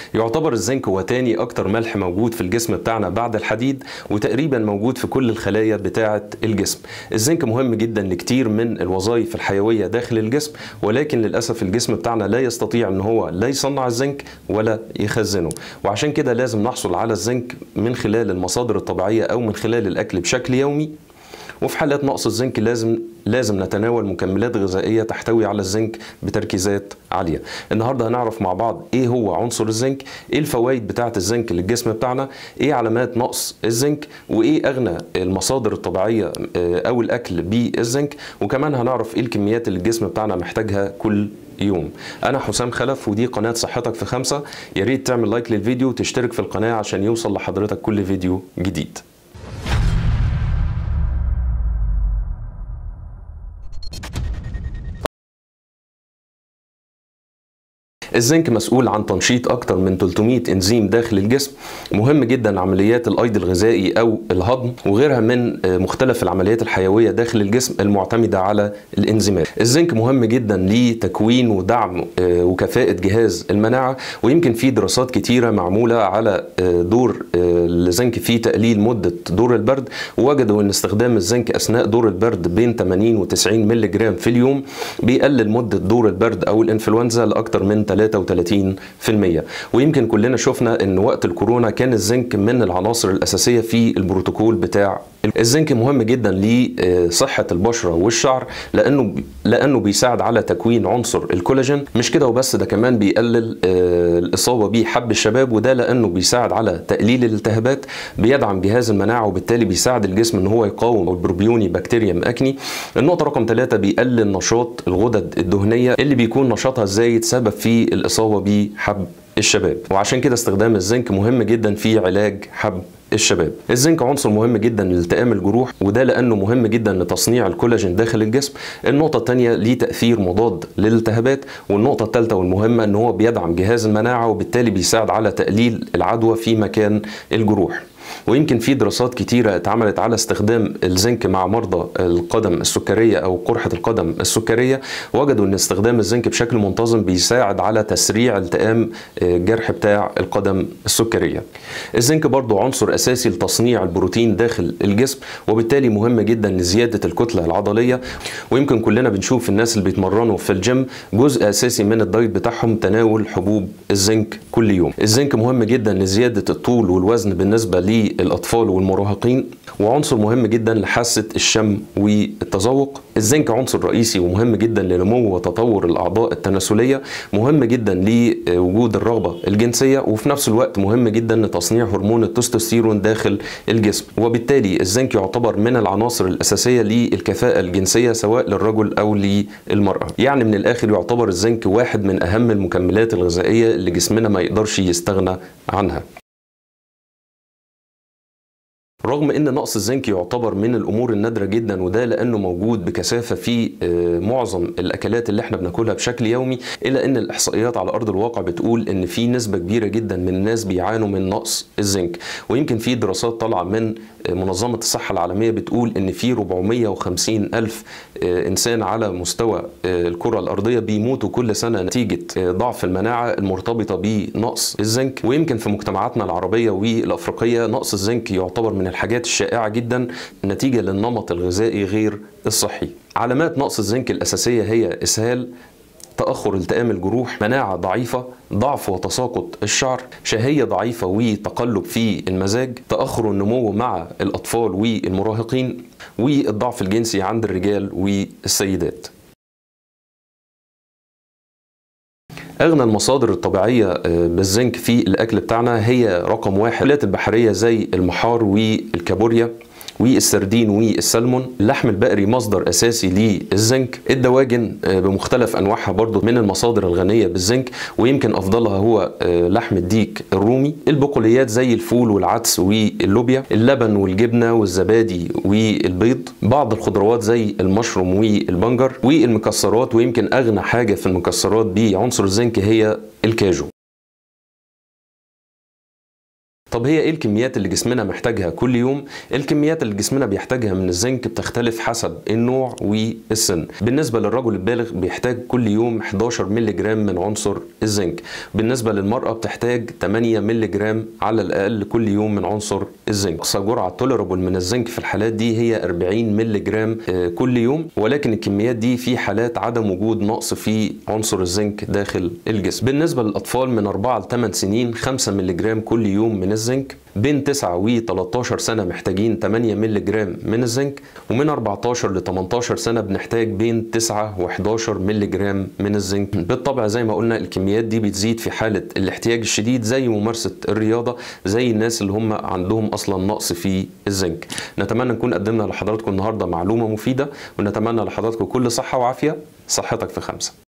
يعتبر الزنك هو تاني اكتر ملح موجود في الجسم بتاعنا بعد الحديد وتقريبا موجود في كل الخلايا بتاعه الجسم الزنك مهم جدا لكتير من الوظائف الحيويه داخل الجسم ولكن للاسف الجسم بتاعنا لا يستطيع ان هو لا يصنع الزنك ولا يخزنه وعشان كده لازم نحصل على الزنك من خلال المصادر الطبيعيه او من خلال الاكل بشكل يومي وفي حالات نقص الزنك لازم لازم نتناول مكملات غذائيه تحتوي على الزنك بتركيزات عاليه. النهارده هنعرف مع بعض ايه هو عنصر الزنك، ايه الفوائد بتاعه الزنك للجسم بتاعنا، ايه علامات نقص الزنك، وايه اغنى المصادر الطبيعيه او الاكل بالزنك، وكمان هنعرف ايه الكميات اللي الجسم بتاعنا محتاجها كل يوم انا حسام خلف ودي قناه صحتك في خمسة يا ريت تعمل لايك للفيديو وتشترك في القناه عشان يوصل لحضرتك كل فيديو جديد الزنك مسؤول عن تنشيط اكتر من 300 انزيم داخل الجسم مهم جدا عمليات الايض الغذائي او الهضم وغيرها من مختلف العمليات الحيويه داخل الجسم المعتمده على الانزيمات الزنك مهم جدا لتكوين ودعم وكفاءه جهاز المناعه ويمكن في دراسات كتيره معموله على دور الزنك في تقليل مده دور البرد ووجدوا ان استخدام الزنك اثناء دور البرد بين 80 و 90 مللي جرام في اليوم بيقلل مده دور البرد او الانفلونزا لاكثر من 33% ويمكن كلنا شفنا ان وقت الكورونا كان الزنك من العناصر الاساسيه في البروتوكول بتاع الزنك مهم جدا لصحه البشره والشعر لانه لانه بيساعد على تكوين عنصر الكولاجين مش كده وبس ده كمان بيقلل الاصابه بحب الشباب وده لانه بيساعد على تقليل الالتهابات بيدعم جهاز المناعه وبالتالي بيساعد الجسم ان هو يقاوم البروبيوني بكتيريا اكني النقطه رقم ثلاثة بيقلل نشاط الغدد الدهنيه اللي بيكون نشاطها الزايد سبب في الاصابه بحب الشباب وعشان كده استخدام الزنك مهم جدا في علاج حب الشباب الزنك عنصر مهم جدا لالتئام الجروح وده لانه مهم جدا لتصنيع الكولاجين داخل الجسم النقطه الثانيه ليه تاثير مضاد للالتهابات والنقطه الثالثه والمهمه ان هو بيدعم جهاز المناعه وبالتالي بيساعد على تقليل العدوى في مكان الجروح ويمكن في دراسات كتيرة اتعملت على استخدام الزنك مع مرضى القدم السكرية أو قرحة القدم السكرية وجدوا أن استخدام الزنك بشكل منتظم بيساعد على تسريع التئام الجرح بتاع القدم السكرية الزنك برضو عنصر أساسي لتصنيع البروتين داخل الجسم وبالتالي مهم جدا لزيادة الكتلة العضلية ويمكن كلنا بنشوف الناس اللي بيتمرنوا في الجيم جزء أساسي من الدايت بتاعهم تناول حبوب الزنك كل يوم الزنك مهم جدا لزيادة الطول والوزن بالنسبة للأطفال والمراهقين وعنصر مهم جدا لحاسة الشم والتذوق الزنك عنصر رئيسي ومهم جدا لنمو وتطور الأعضاء التناسلية مهم جدا لوجود الرغبة الجنسية وفي نفس الوقت مهم جدا لتصنيع هرمون التستوستيرون داخل الجسم وبالتالي الزنك يعتبر من العناصر الأساسية للكفاءة الجنسية سواء للرجل أو للمرأة يعني من الآخر يعتبر الزنك واحد من أهم المكملات الغذائية اللي جسمنا ما يقدرش يستغنى عنها رغم ان نقص الزنك يعتبر من الامور النادره جدا وده لانه موجود بكثافه في معظم الاكلات اللي احنا بناكلها بشكل يومي الا ان الاحصائيات على ارض الواقع بتقول ان في نسبه كبيره جدا من الناس بيعانوا من نقص الزنك ويمكن في دراسات طالعه من منظمه الصحه العالميه بتقول ان في 450 الف انسان على مستوى الكره الارضيه بيموتوا كل سنه نتيجه ضعف المناعه المرتبطه بنقص الزنك ويمكن في مجتمعاتنا العربيه والافريقيه نقص الزنك يعتبر من الحاجات الشائعة جدا نتيجة للنمط الغذائي غير الصحي علامات نقص الزنك الأساسية هي إسهال تأخر التئام الجروح مناعة ضعيفة ضعف وتساقط الشعر شهية ضعيفة وتقلب في المزاج تأخر النمو مع الأطفال والمراهقين والضعف الجنسي عند الرجال والسيدات اغنى المصادر الطبيعيه بالزنك في الاكل بتاعنا هي رقم واحد الأكلات البحريه زي المحار والكابوريا والسردين والسلمون اللحم البقري مصدر اساسي للزنك الدواجن بمختلف انواعها برضو من المصادر الغنيه بالزنك ويمكن افضلها هو لحم الديك الرومي البقوليات زي الفول والعدس واللوبيا اللبن والجبنه والزبادي والبيض بعض الخضروات زي المشروم والبنجر والمكسرات ويمكن اغنى حاجه في المكسرات بعنصر الزنك هي الكاجو طب هي ايه الكميات اللي جسمنا محتاجها كل يوم الكميات اللي جسمنا بيحتاجها من الزنك بتختلف حسب النوع والسن بالنسبه للرجل البالغ بيحتاج كل يوم 11 مللي جرام من عنصر الزنك بالنسبه للمراه بتحتاج 8 مللي جرام على الاقل كل يوم من عنصر الزنك اقصى جرعه تولربل من الزنك في الحالات دي هي 40 مللي جرام كل يوم ولكن الكميات دي في حالات عدم وجود نقص في عنصر الزنك داخل الجسم بالنسبه للاطفال من 4 ل 8 سنين 5 مللي جرام كل يوم من الزنك بين 9 و 13 سنه محتاجين 8 مللي جرام من الزنك ومن 14 ل 18 سنه بنحتاج بين 9 و 11 مللي جرام من الزنك بالطبع زي ما قلنا الكميات دي بتزيد في حاله الاحتياج الشديد زي ممارسه الرياضه زي الناس اللي هم عندهم اصلا نقص في الزنك نتمنى نكون قدمنا لحضراتكم النهارده معلومه مفيده ونتمنى لحضراتكم كل صحه وعافيه صحتك في خمسه